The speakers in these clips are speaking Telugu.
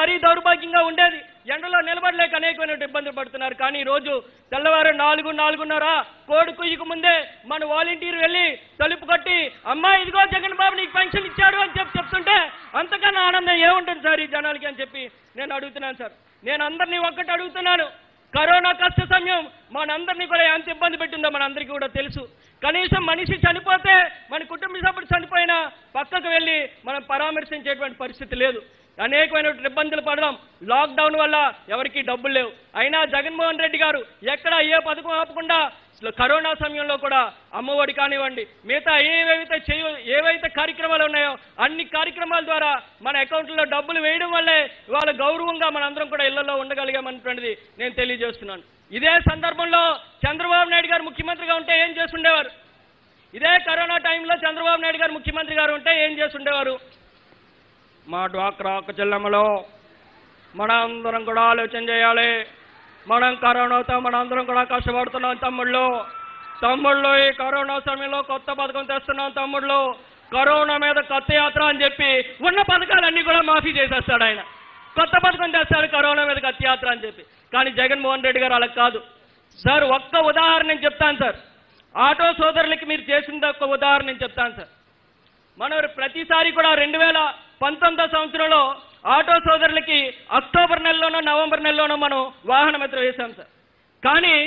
మరీ దౌర్భాగ్యంగా ఉండేది ఎండలో నిలబడలేక అనేకమైన ఇబ్బందులు పడుతున్నారు కానీ ఈ రోజు తెల్లవారు నాలుగు నాలుగున్నర కోడి కుయ్యకు ముందే మన వాలంటీర్ వెళ్ళి తలుపు కట్టి అమ్మా ఇదిగో జగన్ బాబు నీకు పెన్షన్ ఇచ్చాడు అని చెప్పి చెప్తుంటే అంతకన్నా ఆనందం ఏముంటుంది సార్ ఈ జనాలకి అని చెప్పి నేను అడుగుతున్నాను సార్ నేను అందరినీ ఒక్కటి అడుగుతున్నాను కరోనా కష్ట సమయం మనందరినీ కూడా ఎంత ఇబ్బంది పెట్టిందో మనందరికీ కూడా తెలుసు కనీసం మనిషి చనిపోతే మన కుటుంబ సభ్యుడు చనిపోయినా పక్కకు వెళ్ళి మనం పరామర్శించేటువంటి పరిస్థితి లేదు అనేకమైన ఇబ్బందులు పడదాం లాక్డౌన్ వల్ల ఎవరికి డబ్బులు లేవు అయినా జగన్మోహన్ రెడ్డి గారు ఎక్కడ ఏ పథకం ఆపకుండా అసలు కరోనా సమయంలో కూడా అమ్మఒడి కానివ్వండి మిగతా ఏవైతే చేయ ఏవైతే కార్యక్రమాలు ఉన్నాయో అన్ని కార్యక్రమాల ద్వారా మన అకౌంట్లో డబ్బులు వేయడం వల్లే ఇవాళ గౌరవంగా మనందరం కూడా ఇళ్లలో ఉండగలిగామన్నటువంటిది నేను తెలియజేస్తున్నాను ఇదే సందర్భంలో చంద్రబాబు నాయుడు గారు ముఖ్యమంత్రిగా ఉంటే ఏం చేస్తుండేవారు ఇదే కరోనా టైంలో చంద్రబాబు నాయుడు గారు ముఖ్యమంత్రి గారు ఉంటే ఏం చేస్తుండేవారు మా డ్వాక్రా అక్క చెల్లెమ్మలో మన అందరం కూడా ఆలోచన చేయాలి మనం కరోనాతో మన అందరం కూడా కష్టపడుతున్నాం తమ్ముళ్ళు తమ్ముళ్ళు ఈ కరోనా సమయంలో కొత్త పథకం తెస్తున్నాం తమ్ముళ్ళు కరోనా మీద కొత్త యాత్ర అని చెప్పి ఉన్న పథకాలన్నీ కూడా మాఫీ చేసేస్తాడు ఆయన కొత్త పథకం తెస్తాడు కరోనా మీద కొత్త యాత్ర అని చెప్పి కానీ జగన్మోహన్ రెడ్డి గారు అలా కాదు సార్ ఒక్క ఉదాహరణ నేను చెప్తాను సార్ ఆటో సోదరులకి మీరు చేసిన ఒక్క ఉదాహరణ నేను చెప్తాను సార్ మనం ప్రతిసారి కూడా రెండు వేల పంతొమ్మిదో సంవత్సరంలో ఆటో సోదరులకి అక్టోబర్ నెలలోనో నవంబర్ నెలలోనో మనం వాహన మిత్ర వేశాం సార్ కానీ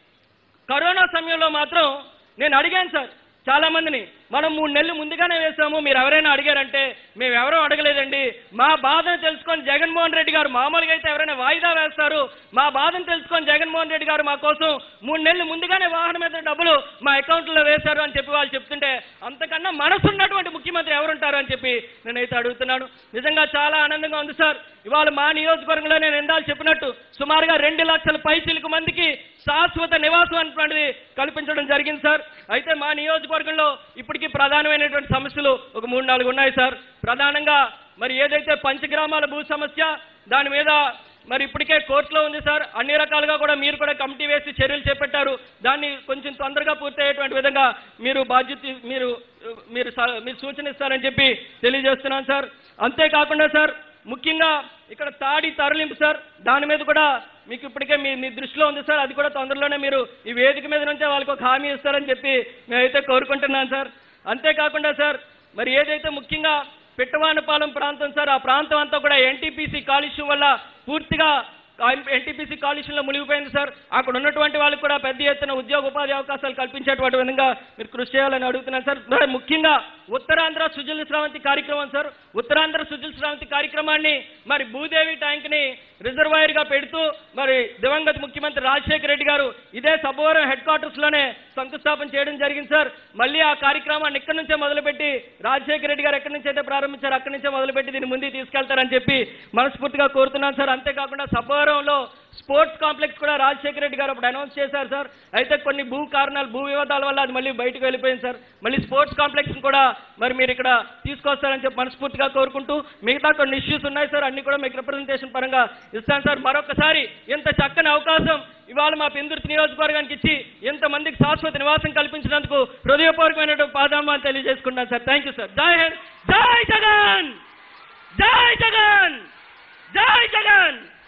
కరోనా సమయంలో మాత్రం నేను అడిగాను సార్ చాలా మందిని మనం మూడు నెలలు ముందుగానే వేసాము మీరు ఎవరైనా అడిగారంటే మేము ఎవరూ అడగలేదండి మా బాధను తెలుసుకొని జగన్మోహన్ రెడ్డి గారు మామూలుగా అయితే ఎవరైనా వాయిదా వేస్తారు మా బాధను తెలుసుకొని జగన్మోహన్ రెడ్డి గారు మా కోసం మూడు నెలలు ముందుగానే వాహనం మీద డబ్బులు మా అకౌంట్లో వేశారు అని చెప్పి వాళ్ళు చెప్తుంటే అంతకన్నా మనసున్నటువంటి ముఖ్యమంత్రి ఎవరుంటారు అని చెప్పి నేనైతే అడుగుతున్నాను నిజంగా చాలా ఆనందంగా ఉంది సార్ ఇవాళ మా నియోజకవర్గంలో నేను ఎందాలు చెప్పినట్టు సుమారుగా రెండు లక్షల పైచిలకు మందికి శాశ్వత నివాసం అనేటువంటిది కల్పించడం జరిగింది సార్ అయితే మా నియోజకవర్గంలో ఇప్పటికీ ప్రధానమైనటువంటి సమస్యలు ఒక మూడు నాలుగు ఉన్నాయి సార్ ప్రధానంగా మరి ఏదైతే పంచగ్రామాల భూ సమస్య దాని మీద మరి ఇప్పటికే కోర్టులో ఉంది సార్ అన్ని రకాలుగా కూడా మీరు కూడా కమిటీ వేసి చర్యలు చేపట్టారు దాన్ని కొంచెం తొందరగా పూర్తయ్యేటువంటి విధంగా మీరు బాధ్యత మీరు మీరు స- మీరు సూచన ఇస్తారని చెప్పి తెలియజేస్తున్నాను సార్ అంతేకాకుండా సార్ ముఖ్యంగా ఇక్కడ తాడి తరలింపు సార్ దాని మీద కూడా మీకు ఇప్పటికే మీ మీ దృష్టిలో ఉంది సార్ అది కూడా తొందరలోనే మీరు ఈ వేదిక మీద నుంచే వాళ్ళకి ఒక హామీ ఇస్తారని చెప్పి మేమైతే కోరుకుంటున్నాను సార్ అంతేకాకుండా సార్ మరి ఏదైతే ముఖ్యంగా పిట్టవానపాలెం ప్రాంతం సార్ ఆ ప్రాంతం అంతా కూడా ఎన్టీపీసీ కాలుష్యం వల్ల పూర్తిగా ఎన్టీపీసీ కాలుష్యంలో మునిగిపోయింది సార్ అక్కడ ఉన్నటువంటి వాళ్ళకి కూడా పెద్ద ఎత్తున ఉద్యోగ ఉపాధి అవకాశాలు కల్పించేటువంటి విధంగా మీరు కృషి చేయాలని అడుగుతున్నాను సార్ మరి ముఖ్యంగా ఉత్తరాంధ్ర సుజల శ్రావంతి కార్యక్రమం సార్ ఉత్తరాంధ్ర సుజల శ్రావంతి కార్యక్రమాన్ని మరి భూదేవి ట్యాంక్ ని రిజర్వాయర్ గా పెడుతూ మరి దివంగత ముఖ్యమంత్రి రాజశేఖర రెడ్డి గారు ఇదే సభవరం హెడ్ క్వార్టర్స్ లోనే శంకుస్థాపన చేయడం జరిగింది సార్ మళ్ళీ ఆ కార్యక్రమాన్ని ఇక్కడి నుంచే మొదలుపెట్టి రాజశేఖర రెడ్డి గారు ఎక్కడి నుంచి అయితే ప్రారంభించారు అక్కడి నుంచే మొదలుపెట్టి దీన్ని ముందుకు తీసుకెళ్తారని చెప్పి మనస్ఫూర్తిగా కోరుతున్నాను సార్ అంతేకాకుండా సభవరంలో స్పోర్ట్స్ కాంప్లెక్స్ కూడా రాజశేఖర రెడ్డి గారు అప్పుడు అనౌన్స్ చేశారు సార్ అయితే కొన్ని భూ కారణాలు భూ వివాదాల వల్ల అది మళ్ళీ బయటకు వెళ్ళిపోయింది సార్ మళ్ళీ స్పోర్ట్స్ కాంప్లెక్స్ కూడా మరి మీరు ఇక్కడ తీసుకొస్తారని చెప్పి మనస్ఫూర్తిగా కోరుకుంటూ మిగతా కొన్ని ఇష్యూస్ ఉన్నాయి సార్ అన్ని కూడా మీకు రిప్రజెంటేషన్ పరంగా ఇస్తాను సార్ మరొకసారి ఇంత చక్కని అవకాశం ఇవాళ మా పెందుర్తి నియోజకవర్గానికి ఇచ్చి ఇంతమందికి శాశ్వత నివాసం కల్పించినందుకు హృదయపూర్వకమైనటువంటి పాదామాన్ని తెలియజేసుకున్నాను సార్ థ్యాంక్ యూ సార్ జై హింద్ జై జగన్ జై జగన్ జై జగన్